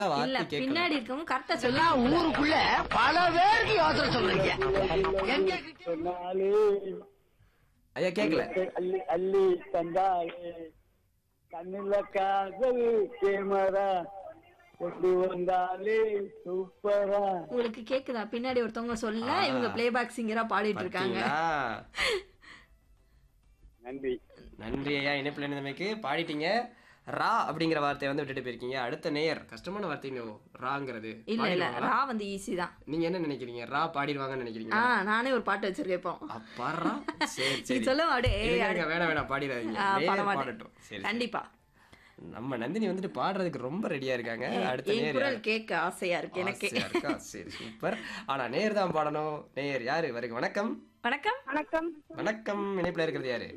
வார்த்தை இல்ல கேட்கல பின்னாடி இருக்கவும் கரெக்டா சொல்லு ஊருக்குள்ள பல பேருக்கு யோசனை சொல்றீங்க எங்க கிட்ட சொன்னாலே ஐயா கேட்கல அள்ளி அள்ளி தந்தாலே கண்ணுல காதல் கேமரா கொண்டு வந்தாலே சூப்பரா உங்களுக்கு கேக்குதா பின்னாடி ஒருத்தவங்க சொல்ல இவங்க பிளேபேக் சிங்கரா பாடிட்டு இருக்காங்க பாத்தீங்களா? நன்றி நன்றி ஐயா இணைப்பில் இணைந்தமைக்கு பாடிட்டீங்க ரா அப்படிங்கிற வார்த்தையை வந்து விட்டுட்டு போயிருக்கீங்க அடுத்த நேயர் கஷ்டமான வார்த்தைங்க ராங்கிறது இல்ல இல்ல பாடிடுவாங்களா? ரா வந்து ஈஸி தான் நீங்க என்ன நினைக்கிறீங்க ரா பாடிடுவாங்கன்னு நினைக்கிறீங்க ஆ நானே ஒரு பாட்டு வச்சிருக்கேன் இப்போ அப்பாரா சரி நீ சரி சொல்ல மாட்டே இருங்க, இருங்க, வேணாம் வேணாம் பாடிடாதீங்க ஆ, பாட நேயர் மாட்டேன். பாடட்டும் சரி சரி. கண்டிப்பா நம்ம நந்தினி வந்துட்டு பாடுறதுக்கு ரொம்ப ரெடியா இருக்காங்க அடுத்த என் நேயர் குரல் யாரு? கேட்க ஆசையா இருக்கு எனக்கு ஆசையா இருக்கா? சரி சூப்பர் ஆனா நேயர் தான் பாடணும் நேயர் யாரு வருங்க வணக்கம் வணக்கம் வணக்கம் வணக்கம் இணைப்புல இருக்கிறது யாரு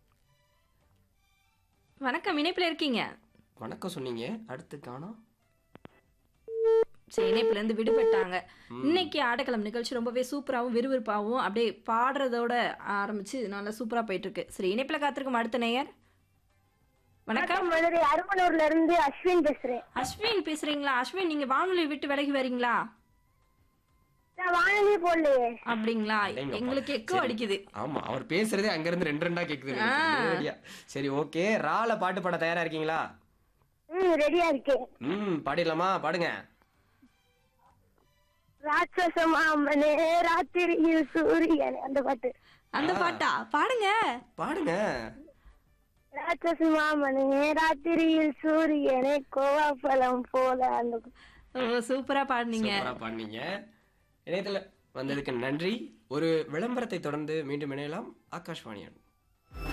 வணக்கம் இணைப்புல இருக்கீங்க வணக்கம் சொன்னீங்க அடுத்து காணோம் சரி இணைப்புல இருந்து விடுபட்டாங்க இன்னைக்கு ஆடக்களம் நிகழ்ச்சி ரொம்பவே சூப்பராகவும் விறுவிறுப்பாகவும் அப்படியே பாடுறதோட ஆரம்பிச்சு நல்லா சூப்பரா போயிட்டு இருக்கு சரி இணைப்புல காத்திருக்கும் அடுத்த நேயர் வணக்கம் மதுரை அருமனூர்ல இருந்து அஸ்வின் பேசுறேன் அஸ்வின் பேசுறீங்களா அஸ்வின் நீங்க வானொலி விட்டு விலகி வரீங்களா நான் வானொலி போடலையே அப்படிங்களா அடேங்கப்பா. எங்களுக்கு எக்கோ சரி. அடிக்குது ஆமா அவர் பேசுறதே அங்க இருந்து ரெண்டு ரெண்டா கேக்குது எனக்கு. நேரடியா. சரி ஓகே ரால பாட்டு பாட தயாரா இருக்கீங்களா ம் ரெடியா இருக்கேன் ம் பாடிடலாமா பாடுங்க ராட்சசமாமனே ராத்திரியில் சூரியன் அந்த பாட்டு அந்த பாட்டா பாடுங்க பாடுங்க ராட்சசமாமனே ராத்திரியில் சூரியனே கோவாப்பழம் போல அந்த ஓ சூப்பரா பாடுனீங்க சூப்பரா பாடுனீங்க இணையத்துல வந்ததுக்கு நன்றி ஒரு விளம்பரத்தை தொடர்ந்து மீண்டும் இணையலாம் ஆகாஷ்வாணியன்